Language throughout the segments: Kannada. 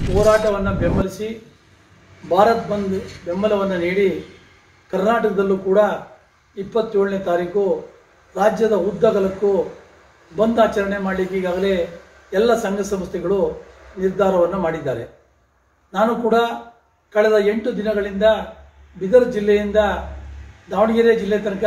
ಹೋರಾಟವನ್ನು ಬೆಂಬಲಿಸಿ ಭಾರತ್ ಬಂದ್ ಬೆಂಬಲವನ್ನು ನೀಡಿ ಕರ್ನಾಟಕದಲ್ಲೂ ಕೂಡ ಇಪ್ಪತ್ತೇಳನೇ ತಾರೀಕು ರಾಜ್ಯದ ಉದ್ದಗಲಕ್ಕೂ ಬಂದ್ ಆಚರಣೆ ಮಾಡಲಿಕ್ಕೆ ಈಗಾಗಲೇ ಎಲ್ಲ ಸಂಘ ಸಂಸ್ಥೆಗಳು ನಿರ್ಧಾರವನ್ನು ಮಾಡಿದ್ದಾರೆ ನಾನು ಕೂಡ ಕಳೆದ ಎಂಟು ದಿನಗಳಿಂದ ಬೀದರ್ ಜಿಲ್ಲೆಯಿಂದ ದಾವಣಗೆರೆ ಜಿಲ್ಲೆ ತನಕ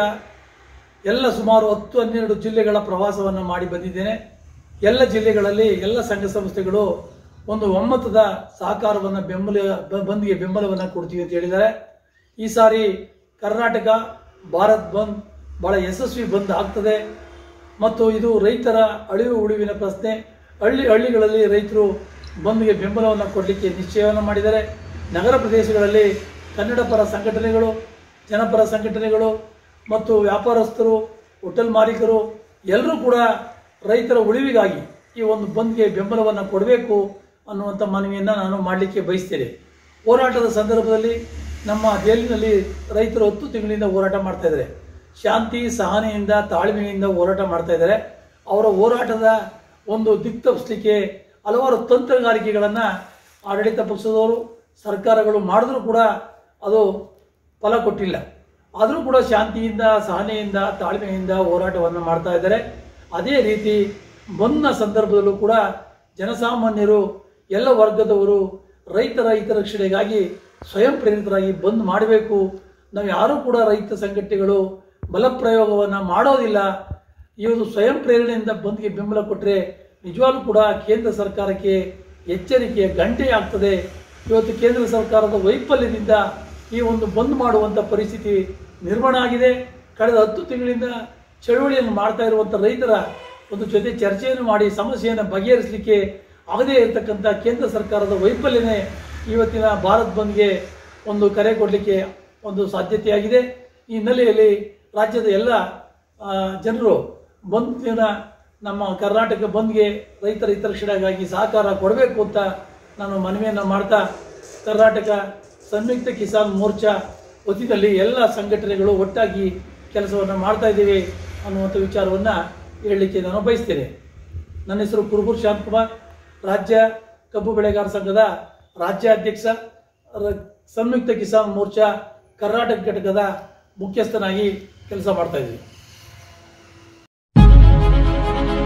ಎಲ್ಲ ಸುಮಾರು ಹತ್ತು ಹನ್ನೆರಡು ಜಿಲ್ಲೆಗಳ ಪ್ರವಾಸವನ್ನು ಮಾಡಿ ಬಂದಿದ್ದೇನೆ ಎಲ್ಲ ಜಿಲ್ಲೆಗಳಲ್ಲಿ ಎಲ್ಲ ಸಂಘ ಸಂಸ್ಥೆಗಳು ಒಂದು ಒಮ್ಮತದ ಸಹಕಾರವನ್ನು ಬೆಂಬಲ ಬ- ಬಂದ್ಗೆ ಬೆಂಬಲವನ್ನು ಕೊಡ್ತೀವಿ ಅಂತ ಹೇಳಿದ್ದಾರೆ ಈ ಸಾರಿ ಕರ್ನಾಟಕ ಭಾರತ್ ಬಂದ್ ಬಹಳ ಯಶಸ್ವಿ ಬಂದ್ ಆಗ್ತದೆ ಮತ್ತು ಇದು ರೈತರ ಅಳಿವು ಉಳಿವಿನ ಪ್ರಶ್ನೆ ಹಳ್ಳಿ ಹಳ್ಳಿಗಳಲ್ಲಿ ರೈತರು ಬಂದ್ಗೆ ಬೆಂಬಲವನ್ನು ಕೊಡಲಿಕ್ಕೆ ನಿಶ್ಚಯವನ್ನು ಮಾಡಿದ್ದಾರೆ ನಗರ ಪ್ರದೇಶಗಳಲ್ಲಿ ಕನ್ನಡ ಪರ ಸಂಘಟನೆಗಳು ಜನಪರ ಸಂಘಟನೆಗಳು ಮತ್ತು ವ್ಯಾಪಾರಸ್ಥರು ಹೋಟೆಲ್ ಮಾಲೀಕರು ಎಲ್ಲರೂ ಕೂಡ ರೈತರ ಉಳಿವಿಗಾಗಿ ಈ ಒಂದು ಬಂದ್ಗೆ ಬೆಂಬಲವನ್ನು ಕೊಡಬೇಕು ಅನ್ನುವಂಥ ಮನವಿಯನ್ನು ನಾನು ಮಾಡಲಿಕ್ಕೆ ಬಯಸ್ತೇನೆ ಹೋರಾಟದ ಸಂದರ್ಭದಲ್ಲಿ ನಮ್ಮ ಜೈಲಿನಲ್ಲಿ ರೈತರು ಹತ್ತು ತಿಂಗಳಿಂದ ಹೋರಾಟ ಮಾಡ್ತಾ ಇದ್ದಾರೆ ಶಾಂತಿ ಸಹನೆಯಿಂದ ತಾಳ್ಮೆಯಿಂದ ಹೋರಾಟ ಮಾಡ್ತಾ ಇದ್ದಾರೆ ಅವರ ಹೋರಾಟದ ಒಂದು ದಿಕ್ ತಪ್ಪಿಸ್ಲಿಕ್ಕೆ ಹಲವಾರು ತಂತ್ರಗಾರಿಕೆಗಳನ್ನು ಆಡಳಿತ ಪಕ್ಷದವರು ಸರ್ಕಾರಗಳು ಮಾಡಿದ್ರೂ ಕೂಡ ಅದು ಫಲ ಕೊಟ್ಟಿಲ್ಲ ಆದರೂ ಕೂಡ ಶಾಂತಿಯಿಂದ ಸಹನೆಯಿಂದ ತಾಳ್ಮೆಯಿಂದ ಹೋರಾಟವನ್ನು ಮಾಡ್ತಾ ಇದ್ದಾರೆ ಅದೇ ರೀತಿ ಬಂದ್ನ ಸಂದರ್ಭದಲ್ಲೂ ಕೂಡ ಜನಸಾಮಾನ್ಯರು ಎಲ್ಲ ವರ್ಗದವರು ರೈತರ ಹಿತರಕ್ಷಣೆಗಾಗಿ ಸ್ವಯಂ ಪ್ರೇರಿತರಾಗಿ ಬಂದ್ ಮಾಡಬೇಕು ನಾವು ಯಾರೂ ಕೂಡ ರೈತ ಸಂಘಟನೆಗಳು ಬಲಪ್ರಯೋಗವನ್ನು ಮಾಡೋದಿಲ್ಲ ಇವರು ಸ್ವಯಂ ಪ್ರೇರಣೆಯಿಂದ ಬಂದ್ಗೆ ಬೆಂಬಲ ಕೊಟ್ಟರೆ ನಿಜವಾಗ್ಲೂ ಕೂಡ ಕೇಂದ್ರ ಸರ್ಕಾರಕ್ಕೆ ಎಚ್ಚರಿಕೆಯ ಗಂಟೆ ಆಗ್ತದೆ ಇವತ್ತು ಕೇಂದ್ರ ಸರ್ಕಾರದ ವೈಫಲ್ಯದಿಂದ ಈ ಒಂದು ಬಂದ್ ಮಾಡುವಂಥ ಪರಿಸ್ಥಿತಿ ನಿರ್ಮಾಣ ಆಗಿದೆ ಕಳೆದ ಹತ್ತು ತಿಂಗಳಿಂದ ಚಳುವಳಿಯನ್ನು ಮಾಡ್ತಾ ಇರುವಂಥ ರೈತರ ಒಂದು ಜೊತೆ ಚರ್ಚೆಯನ್ನು ಮಾಡಿ ಸಮಸ್ಯೆಯನ್ನು ಬಗೆಹರಿಸಲಿಕ್ಕೆ ಆಗದೇ ಇರತಕ್ಕಂಥ ಕೇಂದ್ರ ಸರ್ಕಾರದ ವೈಫಲ್ಯನೇ ಇವತ್ತಿನ ಭಾರತ್ ಬಂದ್ಗೆ ಒಂದು ಕರೆ ಕೊಡಲಿಕ್ಕೆ ಒಂದು ಸಾಧ್ಯತೆಯಾಗಿದೆ ಈ ಹಿನ್ನೆಲೆಯಲ್ಲಿ ರಾಜ್ಯದ ಎಲ್ಲ ಆ, ಜನರು ಬಂದ್ನ ನಮ್ಮ ಕರ್ನಾಟಕ ಬಂದ್ಗೆ ರೈತರ ಹಿತರಕ್ಷಣೆಗಾಗಿ ಸಹಕಾರ ಕೊಡಬೇಕು ಅಂತ ನಾನು ಮನವಿಯನ್ನು ಮಾಡ್ತಾ ಕರ್ನಾಟಕ ಸಂಯುಕ್ತ ಕಿಸಾನ್ ಮೋರ್ಚಾ ವತಿಯಲ್ಲಿ ಎಲ್ಲ ಸಂಘಟನೆಗಳು ಒಟ್ಟಾಗಿ ಕೆಲಸವನ್ನು ಮಾಡ್ತಾ ಇದ್ದೀವಿ ಅನ್ನುವಂಥ ವಿಚಾರವನ್ನು ಹೇಳಲಿಕ್ಕೆ ನಾನು ಬಯಸ್ತೇನೆ ನನ್ನ ಹೆಸರು ಕುರುಬೂರ್ ಶಾಂತಕುಮಾರ್ ರಾಜ್ಯ ಕಬ್ಬು ಬೆಳೆಗಾರ ಸಂಘದ ರಾಜ್ಯಾಧ್ಯಕ್ಷ ರ- ಸಂಯುಕ್ತ ಕಿಸಾನ್ ಮೋರ್ಚಾ ಕರ್ನಾಟಕ ಘಟಕದ ಮುಖ್ಯಸ್ಥನಾಗಿ ಕೆಲಸ ಮಾಡ್ತಾ ಇದ್ದೀವಿ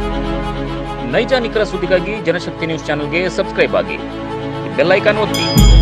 ನೈಜ ನಿಖರ ಸುದ್ದಿಗಾಗಿ ಜನಶಕ್ತಿ ನ್ಯೂಸ್ ಚಾನೆಲ್ಗೆ ಸಬ್ಸ್ಕ್ರೈಬ್ ಆಗಿ ಬೆಲ್ ಐಕಾನ್ ಒತ್ತಿ